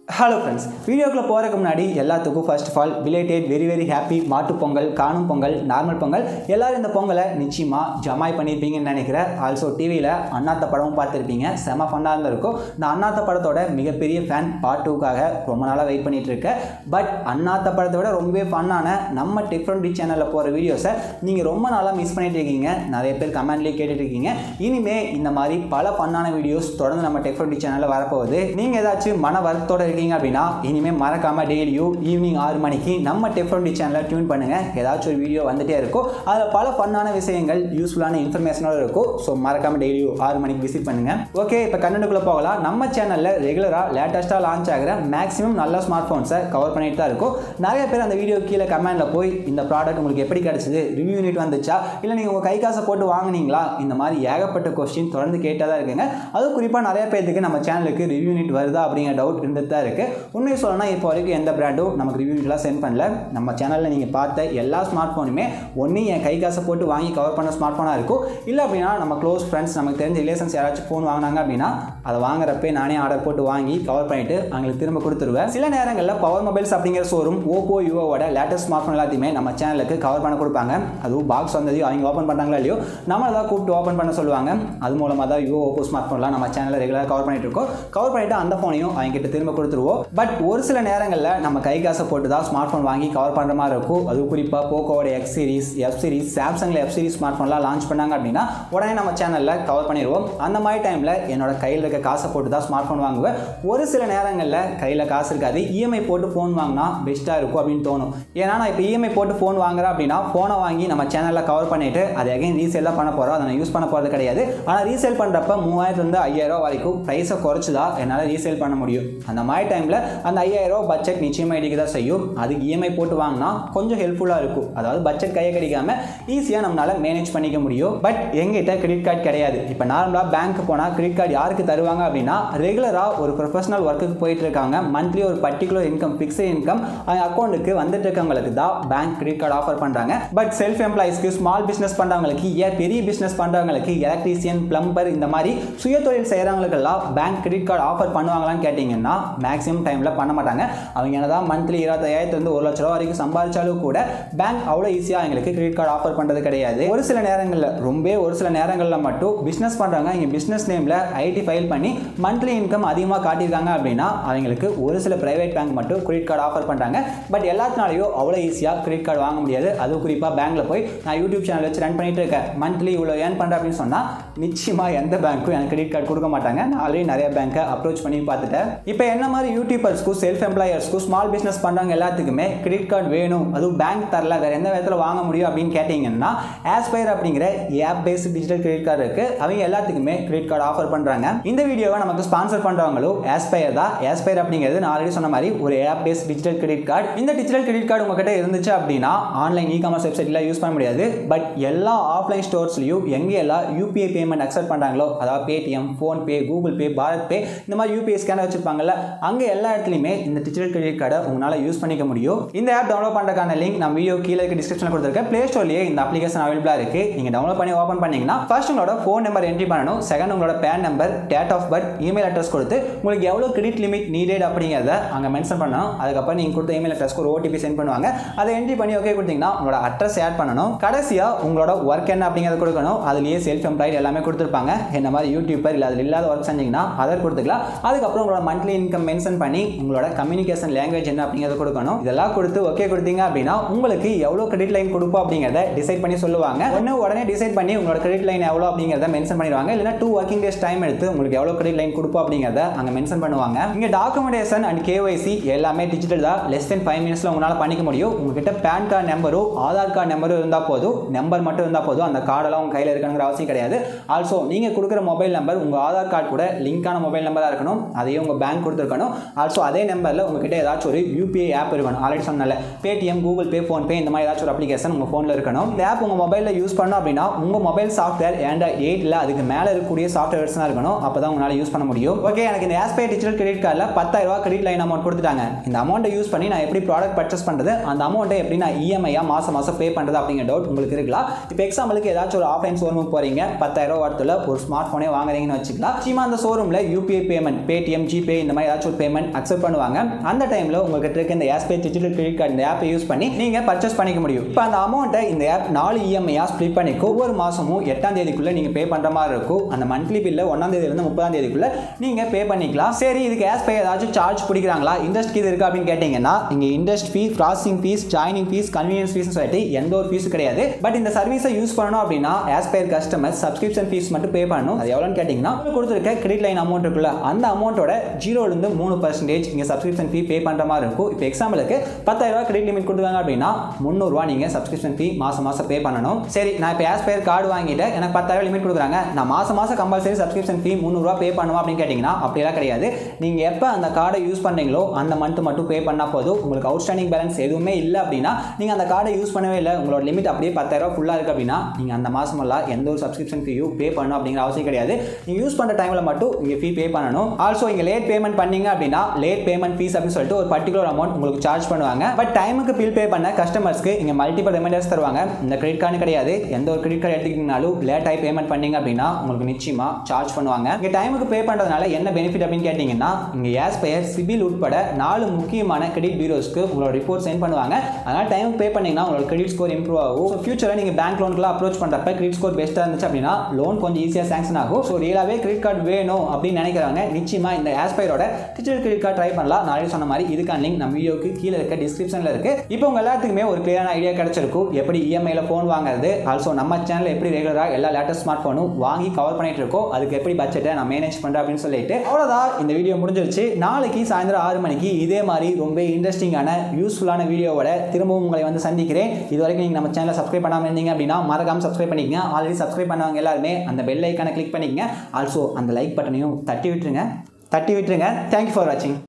hello friends வீடியோக்குள்ளே போகிறதுக்கு முன்னாடி எல்லாத்துக்கும் first of all belated very very happy மாட்டுப் பொங்கல் காணும் பொங்கல் நார்மல் பொங்கல் எல்லாரும் இந்த பொங்கலை நிச்சயமாக ஜமாய் பண்ணியிருப்பீங்கன்னு நினைக்கிறேன் ஆல்சோ டிவியில் அண்ணாத்த படமும் பார்த்துருப்பீங்க செம ஃபன்னாக இருந்திருக்கும் நான் அண்ணாத்த படத்தோட மிகப்பெரிய ஃபேன் பார்ட் டூக்காக ரொம்ப நாளாக வெயிட் பண்ணிட்டு இருக்கேன் பட் அண்ணாத்த படத்தை விட ரொம்பவே ஃபன்னான நம்ம டிஃப்ரெண்ட் சேனலில் போகிற வீடியோஸை நீங்கள் ரொம்ப நாளாக மிஸ் பண்ணிட்டு இருக்கீங்க நிறைய பேர் கமெண்ட்லேயே கேட்டுட்டு இருக்கீங்க இனிமே இந்த மாதிரி பல ஃபன்னான வீடியோஸ் தொடர்ந்து நம்ம டெக்ஃபோடி சேனலில் வரப்போகுது நீங்கள் ஏதாச்சும் மன வருத்தத்தோட இருக்கீங்க அப்படின்னா இனிமேல் மறக்காமல் டெய்லியும் ஈவினிங் ஆறு மணிக்கு நம்ம டெக்ஃபோடி சேனலை டியூன் பண்ணுங்கள் ஏதாச்சும் ஒரு வீடியோ வந்துட்டே இருக்கும் அதில் பல ஃபன்னான விஷயங்கள் யூஸ்ஃபுல்லான இன்ஃபர்மேஷனோட இருக்கும் ஸோ மறக்காமல் டெய்லியும் ஆறு மணிக்கு விசிட் பண்ணுங்கள் ஓகே இப்போ கண்டென்ட்டுக்குள்ளே போகலாம் நம்ம சேனலில் ரெகுலராக லேட்டஸ்ட்டாக லான்ச் ஆகிற மேக்ஸிமம் நல்ல ஸ்மார்ட் ஃபோன்ஸை கவர் பண்ணிட்டு தான் இருக்கும் நிறைய பேர் அந்த வீடியோ கீழே கமெண்டில் போய் இந்த ப்ராடக்ட் உங்களுக்கு எப்படி கிடச்சிது ரிவ்யூ யூனிட் வந்துச்சா இல்லை நீங்கள் உங்கள் கை காசை போட்டு வாங்குனீங்களா இந்த மாதிரி ஏகப்பட்ட கொஸ்டின் தொடர்ந்து கேட்டால் தான் இருக்குங்க அதுவும் குறிப்பாக நிறைய பேருக்கு நம்ம சேனலுக்கு ரிவ்யூ யூனிட் வருதா அப்படிங்கிற டவுட் இருந்துட்டு தான் இருக்குது உண்மையை சொல்லணும்னா இப்போ வரைக்கும் எந்த பிராண்டும் நமக்கு ரிவ்யூ யூனிட்லாம் சென்ட் பண்ணல நம்ம சேனலில் நீங்கள் பார்த்த எல்லா ஸ்மார்ட் ஃபோனுமே ஒன்று என் கை காசை போட்டு வாங்கி கவர் பண்ண ஸ்மார்ட் ஃபோனாக இருக்கும் இல்லை அப்படின்னா நம்ம க்ளோஸ் ஃப்ரெண்ட்ஸ் நமக்கு தெரிஞ்ச ரிலேஷன்ஸ் யாராச்சும் ஃபோன் வாங்கினாங்க அப்படின்னா அதை வாங்குறப்பே நானே ஆர்டர் போட்டு வாங்கி கவர் பண்ணிவிட்டு அவங்களுக்கு திரும்ப கொடுத்துருவேன் சில நேரங்களில் பவர் மொபைல்ஸ் அப்படிங்கிற ஷோரூம் ஓப்போ யூவோட லேட்டஸ்ட் ஸ்மார்ட் ஃபோன் எல்லாத்தையுமே நம்ம சேனலுக்கு கவர் பண்ண கொடுப்பாங்க அதுவும் பாக்ஸ் வந்ததையும் அவங்க ஓப்பன் பண்ணுறாங்களா இல்லையோ நம்மளை தான் கூப்பிட்டு ஓப்பன் பண்ண சொல்லுவாங்க அது மூலமாக தான் யூ ஓப்போ ஸ்மார்ட் ஃபோன்லாம் நம்ம சேனலில் ரெகுலராக கவர் பண்ணிட்டு இருக்கோம் கவர் பண்ணிட்டு அந்த ஃபோனையும் அவங்க கிட்ட திரும்ப கொடுத்துருவோம் பட் ஒரு சில நேரங்களில் நம்ம கை காசை போட்டு தான் ஸ்மார்ட் ஃபோன் வாங்கி கவர் பண்ணுற மாதிரி இருக்கும் அது குறிப்பாக போக்கோட எக்ஸ் சீரிஸ் எஃப் சீரிஸ் சாம்சங்கில் எஃப் சீரிஸ் ஸ்மார்ட் ஃபோன்லாம் லான்ச் பண்ணாங்க அப்படின்னா உடனே நம்ம சேனலில் கவர் பண்ணிடுவோம் அந்த மாதிரி டைமில் என்னோட கையில் இருக்க காசை போட்டு தான் ஸ்மார்ட் ஃபோன் வாங்குவேன் ஒரு சில நேரங்களில் கையில் காசு இருக்காது இஎம்ஐ போட்டு ஃபோன் வாங்கினா பெஸ்ட்டாக இருக்கும் அப்படின்னு தோணும் ஏன்னா நான் இப்போ இஎம்ஐ போட்டு ஃபோன் வாங்குறேன் அப்படின்னா ஃபோனை வாங்கி நம்ம சேனலில் கவர் பண்ணிவிட்டு அதை அகைன் ரீசேல் தான் பண்ண போகிறோம் அதை நான் யூஸ் பண்ண போகிறது கிடையாது ஆனால் ரீசேல் பண்ணுறப்ப மூவாயிரத்துலேருந்து ஐயாயிரம் வரைக்கும் ப்ரைஸை குறைச்சி தான் என்னால் ரீசேல் பண்ண முடியும் அந்த மாதிரி டைமில் அந்த ஐயாயிரம் பட்ஜெட் நிச்சயமாக இடிக்க தான் செய்யும் அதுக்கு இஎம்ஐ போட்டு வாங்கினா கொஞ்சம் ஹெல்ப்ஃபுல்லாக இருக்கும் அதாவது பட்ஜெட் கையை கிடைக்காம ஈஸியாக நம்மளால் மேனேஜ் பண்ணிக்க முடியும் பட் எங்கிட்ட கிரெடிட் கார்டு கிடையாது இப்போ நார்மலாக பேங்க் போனால் கிரெடிட் கார்டு யாருக்கு தருவாங்க அப்படின்னா ரெகுலராக ஒரு ப்ரொஃபஷனல் ஒர்க்குக்கு போயிட்டு இருக்காங்க மந்த்லி ஒரு பர்டிகுலர் இன்கம் ஃபிக்ஸ்டு இன்கம் அவங்க அக்கௌண்ட்டுக்கு வந்துட்டு இருக்கவங்களுக்கு தான் பேங்க் கிரெடிட் கார்டு ஆஃபர் பண்ணுறாங்க பட் செல்ஃப் எம்ப்ளாயிஸ்க்கு ஸ்மால் பிஸ்னஸ் பண்ணுறவங்களுக்கு ஏன் பெரிய பிஸ்னஸ் பண்ணுறவங்களுக்கு எலக்ட்ரீசியன் பிளம்பர் இந்த மாதிரி சுய தொழில் செய்கிறவங்களுக்கெல்லாம் பேங்க் கிரெடிட் கார்டு ஆஃபர் பண்ணுவாங்களான்னு கேட்டிங்கன்னா மேக்ஸிமம் டைமில் பண்ண மாட்டாங்க அவங்க என்னதான் மந்த்லி இருபத்தாயிரத்துலேருந்து ஒரு லட்ச ரூபா வரைக்கும் சம்பாதிச்சாலும் கூட பேங்க் அவ்வளோ ஈஸியாக எங்களுக்கு கிரெடிட் கார்டு ஆஃபர் பண்ணுறது கிடையாது ஒரு சில நேரங்களில் ரொம்ப ஒரு சில நேரங்களில் மட்டும் பிஸ்னஸ் பண்ணுறாங்க இங்கே பிஸ்னஸ் நேமில் ஐடி ஃபைல் பண்ணி மந்த்லி இன்கம் அதிகமாக காட்டியிருக்காங்க அப்படின்னா அவங்களுக்கு ஒரு சில பிரைவேட் பேங்க் மட்டும் கிரெடிட் கார்டு ஆஃபர் பண்ணுறாங்க பட் எல்லாத்தினாலையும் அவ்வளோ ஈஸியாக கிரெடிட் கார்டு வாங்க முடியாது அதுவும் குறிப்பாக பேங்க்கில் போய் நான் யூடியூப் சேனல் வச்சு ரன் பண்ணிட்டு இருக்கேன் மந்த்லி இவ்வளோ ஏர்ன் பண்ணுறேன் அப்படின்னு சொன்னால் நிச்சயமாக எந்த பேங்க்கும் எனக்கு கிரெடிட் கார்டு கொடுக்க மாட்டாங்க நான் ஆல்ரெடி நிறைய பேங்க்கை அப்ரோச் பண்ணி பார்த்துட்டேன் இப்போ என்ன மாதிரி யூடியூபர்ஸ்க்கும் செல்ஃப் எம்ப்ளாயர்ஸ்க்கும் ஸ்மால் பிஸ்னஸ் பண்ணுறவங்க எல்லாத்துக்குமே கிரெடிட் கார்டு வேணும் அதுவும் பேங்க் தரல வேறு எந்த விதத்தில் வாங்க முடியும் அப்படின்னு கேட்டிங்கன்னா ஆஸ்பயர் அப்படிங்கிற app based digital credit card இருக்குது அவங்க எல்லாத்துக்குமே கிரெடிட் கார்டு ஆஃபர் பண்ணுறாங்க இந்த வீடியோவை நமக்கு ஸ்பான்சர் பண்ணுறவங்களும் ஆஸ்பயர் தான் ஆஸ்பயர் அப்படிங்கிறது நான் ஆல்ரெடி சொன்ன மாதிரி ஒரு app based digital credit card இந்த டிஜிட்டல் கிரெடிட் கார்டு உங்ககிட்ட இருந்துச்சு அப்படின்னா ஆன்லைன் இ காமர்ஸ் வெப்சைட்டில் யூஸ் பண்ண முடியாது பட் எல்லா ஆஃப்லைன் ஸ்டோர்ஸ்லையும் எங்கே எல்லாம் யூபிஐ பேமெண்ட் அக்செப்ட் பண்ணுறாங்களோ அதாவது Paytm PhonePe Google pay Bharat pay இந்த மாதிரி யூபிஐ ஸ்கேனர் வச்சிருப்பாங்கல்ல அங்கே எல்லா இடத்துலையுமே இந்த டிஜிட்டல் கிரெடிட் கார்டை உங்களால் யூஸ் பண்ணிக்க முடியும் இந்த ஆப் டவுன்லோட் பண்ணுறதுக்கான லிங்க் நம்ம வீடியோ கீழே இருக்க டிஸ்கிரிப்ஷனில் கொடுத்துருக்கேன் ப்ளே ஸ்டோர்லேயே இந்த அப்ளிகேஷன் அவைலபிளாக இருக்குது நீங்கள் டவுன்லோட் பண்ணி ஓப்பன் பண்ணீங்கன்னா ஃபர்ஸ்ட் உங்களோட ஃபோன் நம்பர் என்ட்ரி பண்ணணும் செகண்ட் உங்களோட PAN number date of birth email address கொடுத்து உங்களுக்கு எவ்வளோ கிரெடிட் லிமிட் நீடட் அப்படிங்கிறத அங்கே மென்ஷன் பண்ணணும் அதுக்கப்புறம் நீங்கள் கொடுத்த இமெயில் அட்ரஸ்க்கு ஒரு ஓடிபி சென்ட் பண்ணுவாங்க அதை என்ட்ரி பண்ணி ஓகே கொடுத்தீங்கன்னா உங்களோட அட்ரஸ் ஆட் பண்ணணும் கடைசியாக உங்களோட ஒர்க் என்ன அப்படிங்கிறத கொடுக்கணும் அதுலேயே செல்ஃப் எம்ப்ளாய்டு எல்லாமே கொடுத்துருப்பாங்க என்ன மாதிரி யூடியூபர் இல்லை அதில் இல்லாத ஒர்க் செஞ்சீங்கன்னா அதை கொடுத்துக்கலாம் அதுக்கப்புறம் உங்களோட மந்த்லி இன்கம் மென்ஷன் பண்ணி உங்களோட கம்யூனிகேஷன் லாங்குவேஜ் என்ன அப்படிங்கிறத கொடுக்கணும் இதெல்லாம் கொடுத்து ஓகே கொடுத்தீங்க அப்படின்னா உங்களுக்கு எவ்வளோ கிரெடிட் லைன் கொடுப்போம் அப்படிங்கிறத டிசைட் பண்ணி சொல்லுவாங்க ஒன்று உடனே டிசைட் பண்ணி உங்களோட கிரெடிட் லைன் எவ்வளோ அப்படிங்கிறத மென்ஷன் பண்ணிடுவாங்க இல்லைனா டூ ஒர்க்கிங் டேஸ் டைம் எடுத்து உங்களுக்கு எவ்வளோ கிரெடிட் லைன் கொடுப்போம் அப்படிங்கிறத அங்கே மென்ஷன் பண்ணுவாங்க இங்கே டாக்குமெண்டேஷன் அண்ட் கேஒய்சி எல்லாமே டிஜிட்டல் தான் லெஸ் தென் ஃபைவ் மினிட்ஸில் உங்களால் பண்ணிக்க முடியும் உங்ககிட்ட பேன் கார்டு நம்பரும் ஆதார் கார்டு நம்பரும் இருந்தால் போதும் நம்பர் மட்டும் இருந்தால் போதும் அந்த கார்டெல்லாம் உங்கள் கையில் இருக்கணுங்கிற அவசியம் கிடையாது ஆல்சோ நீங்கள் கொடுக்குற மொபைல் நம்பர் உங்கள் ஆதார் கார்டு கூட லிங்கான மொபைல் நம்பராக இருக்கணும் அதையும் உங்கள் பேங்க் கொடுத்துருக்கணும் ஆல்சோ அதே நம்பரில் உங்ககிட்ட ஏதாச்சும் ஒரு யூபிஐ ஆப் இருக்கணும் ஆல்ரெடி சொன்னால பேடிஎம் கூகுள் பே ஃபோன்பே இந்த மாதிரி ஏதாச்சும் ஒரு அப்ளிகேஷன் உங்கள் ஃபோனில் இருக்கணும் இந்த ஆப் உங்கள் மொபைலில் யூஸ் பண்ணோம் அப்படின்னா உங்கள் மொபைல் சாஃப்ட்வேர் ஆண்ட்ராய்ட் எயிட்டில் அதுக்கு மேலே இருக்கக்கூடிய சாஃப்ட்வேர்ஸ் தான் இருக்கணும் அப்போ தான் உங்களால் யூஸ் பண்ண முடியும் ஓகே எனக்கு இந்த ஆஸ்பே டிஜிட்டல் கிரெடிட் கார்டில் பத்தாயிரம் ரூபா கிரெடிட் லைன் அமௌண்ட் கொடுத்துட்டாங்க இந்த அமௌண்ட்டை யூஸ் பண்ணி நான் எப்படி ப்ராடக்ட் பர்ச்சேஸ் பண்ணுறது அந்த அமௌண்ட்டை எப்படி நான் இஎம்ஐயாக மாதம் மாதம் பே பண்ணுறது அப்படிங்கிற டவுட் உங்களுக்கு இருக்கலாம் இப்போ எக்ஸாம்பிளுக்கு ஏதாச்சும் ஒரு ஆஃப்லைன் ஷோரூமுக்கு போகிறீங்க பத்தாயிரம் ரூபா வரத்துல ஒரு ஸ்மார்ட் ஃபோனே வாங்குறீங்கன்னு வச்சுக்கலாம் நிச்சயமா அந்த ஷோரூமில் யூபிஐ பேமெண்ட் பேடிஎம் ஜிபே இந்த மாதிரி ஏதாச்சும் பேமெண்ட் அக்செப்ட் பண்ணுவாங்க அந்த டைமில் உங்களுக்கு இருக்க இந்த ஆஸ்பே டிஜிட்டல் கிரெடிட் கார்டு இந்த ஆப்பை யூஸ் பண்ணி நீங்கள் பர்ச்சேஸ் பண்ணிக்க முடியும் இப்போ அந்த அமௌண்ட்டை இந்த ஆப் நாலு இஎம்ஐயாக ஸ்ப்ளிட் பண்ணி ஒவ்வொரு மாதமும் எட்டாம் தேதிக்குள்ளே நீங்கள் பே பண்ணுற மாதிரி இருக்கும் அந்த மந்த்லி பில்லை ஒன்றாம் தேதியிலேருந்து முப்பதாம் தேதிக்குள்ளே நீங்கள் பே பண்ணிக்கலாம் சரி இதுக்கு ஆஸ் பே ஏதாச்சும் சார்ஜ் பிடிக்கிறாங்களா இண்டஸ்ட் இது இருக்குது அப்படின்னு கேட்டிங்கன்னா இங்கே interest fees processing fees joining fees convenience ஃபீஸ்னு சொல்லிட்டு எந்த ஒரு ஃபீஸும் கிடையாது பட் இந்த சர்வீஸை யூஸ் பண்ணணும் அப்படின்னா ஆஸ் பேர் கஸ்டமர் சப்ஸ்கிரிப்ஷன் ஃபீஸ் மட்டும் பே பண்ணணும் அது எவ்வளோன்னு கேட்டிங்கன்னா உங்களுக்கு கொடுத்துருக்க கிரெடிட் லைன் அமௌண்ட் இருக்குல்ல அந்த அமௌண்ட்டோட ஜீரோலேருந்து மூணு பர்சன்டேஜ் இங்கே சப்ஸ்கிரிப்ஷன் ஃபீ பே பண்ணுற மாதிரி இருக்கும் இப்போ எக்ஸாம்பிளுக்கு பத்தாயிரரூவா கிரெடிட் லிமிட் கொடுத்தாங்க அப்படின்னா முந்நூறுரூவா நீங்கள் சப்ஸ்கிரிப்ஷன் ஃபீ மாதம் மாதம் பே பண்ணணும் சரி நான் இப்போ ஆஸ் பேர் கார்டு வாங்கிட்டு எனக்கு பத்தாயிரம் லிமிட் கொடுக்குறாங்க நான் மாதம் மாதம் கம்பல்சரி சப்ஸ்கிரிப்ஷன் ஃபீ முந்நூறுரூவா பே பண்ணுவோம் அப்படின்னு கேட்டிங்கன்னா அப்படியெல்லாம் கிடையாது நீங்கள் எப்போ அந்த கார்டை யூஸ் பண்ணீங்களோ அந்த மந்த் மட்டும் பே பண்ணால் போதும் உங்களுக்கு அவுட்ஸ்டாண்டிங் பேலன்ஸ் எதுவுமே இல்லை அப்படின்னா நீங்கள் அந்த கார்டை யூஸ் பண்ணவே இல்லை உங்களோட லிமிட் அப்படியே பத்தாயிரரூவா ஃபுல்லாக இருக்குது அப்படின்னா நீங்கள் அந்த மாதமெல்லாம் எந்த ஒரு சப்ஸ்கிரிப்ஷன் ஃபீயும் பே பண்ணணும் அப்படிங்கிற அவசியம் கிடையாது நீங்கள் யூஸ் பண்ணுற டைமில் மட்டும் இங்கே ஃபீ பே பண்ணணும் ஆல்சோ இங்கே லேட் பேமெண்ட் பண்ணீங்க அப்படின்னா லேட் பேமெண்ட் ஃபீஸ் அப்படின்னு சொல்லிட்டு ஒரு பர்டிகுலர் அமௌண்ட் உங்களுக்கு சார்ஜ் பண்ணுவாங்க பட் டைமுக்கு பில் பே பண்ண கஸ்டமர்ஸ்க்கு இங்கே மல்டிபிள் ரிமைண்டர்ஸ் தருவாங்க இந்த கிரெடிட் கார்டு கிடையாது எந்த ஒரு கிரெடிட் கார்டு எடுத்துக்கிட்டீங்கனாலும் லேட் ஆகி பேமெண்ட் பண்ணீங்க அப்படின்னா உங்களுக்கு நிச்சயமாக சார்ஜ் பண்ணுவாங்க இங்கே டைமுக்கு பே பண்ணுறதுனால என்ன பெனிஃபிட் அப்படின்னு கேட்டிங்கன்னா இங்கே ஏஸ் பெயர் சிபில் உட்பட நாலு முக்கியமான கிரெடிட் பியூரோஸ்க்கு உங்களோட ரிப்போர்ட் சென்ட் பண்ணுவாங்க அதனால் டைமுக்கு பே பண்ணீங்கன்னா உங்களோட கிரெடிட் ஸ்கோர் இம்ப்ரூவ் ஆகும் ஸோ ஃபியூச்சரில் நீங்கள் பேங்க் லோனுக்குலாம் அப்ரோச் பண்ணுறப்ப கிரெடிட் ஸ்கோர் பெஸ்ட்டாக இருந்துச்சு அப்படின்னா லோன் கொஞ்சம் ஈஸியாக சாங்ஷன் ஆகும் ஸோ ரியலாகவே கிரெடிட் கார்டு வேணும் அப்படின்னு நினைக்கிறாங்க நிச்சயமாக இந்த ஆஸ்பைரோட டிஜிட்டல் கிரெடிட் கார்டு ட்ரை பண்ணலாம் நான் சொன்ன மாதிரி இதுக்கான லிங்க் நம்ம வீடியோக்கு கீழே இருக்க டிஸ்கிரிப்ஷனில் இருக்குது இப்போ உங்கள் எல்லாத்துக்குமே ஒரு கிளியரான ஐடியா கிடைச்சிருக்கும் எப்படி இஎம்ஐயில் ஃபோன் வாங்குறது ஆல்சோ நம்ம சேனல் எப்படி ரெகுலராக எல்லா லேட்டஸ்ட் ஸ்மார்ட் ஃபோனும் வாங்கி கவர் பண்ணிட்டு இருக்கோம் அதுக்கு எப்படி பட்ஜெட்டை நான் மேனேஜ் பண்ணுறேன் அப்படின்னு சொல்லிட்டு அவ்வளோதான் இந்த வீடியோ முடிஞ்சிருச்சு நாளைக்கு சாயந்தரம் ஆறு மணிக்கு இதே மாதிரி ரொம்ப இன்ட்ரெஸ்டிங்கான யூஸ்ஃபுல்லான வீடியோவோட திரும்பவும் உங்களை வந்து சந்திக்கிறேன் இது வரைக்கும் நீங்கள் நம்ம சேனலை சப்ஸ்கிரைப் பண்ணாமல் இருந்தீங்க அப்படின்னா மறக்காமல் சப்ஸ்கிரைப் பண்ணிக்கங்க ஆல்ரெடி சப்ஸ்கிரைப் பண்ணவங்க எல்லாருமே அந்த பெல் ஐக்கானை கிளிக் பண்ணிக்கங்க ஆல்சோ அந்த லைக் பட்டனையும் தட்டி விட்டுருங்க தட்டி விட்டுருங்க தேங்க்யூ ஃபார் வாட்சிங்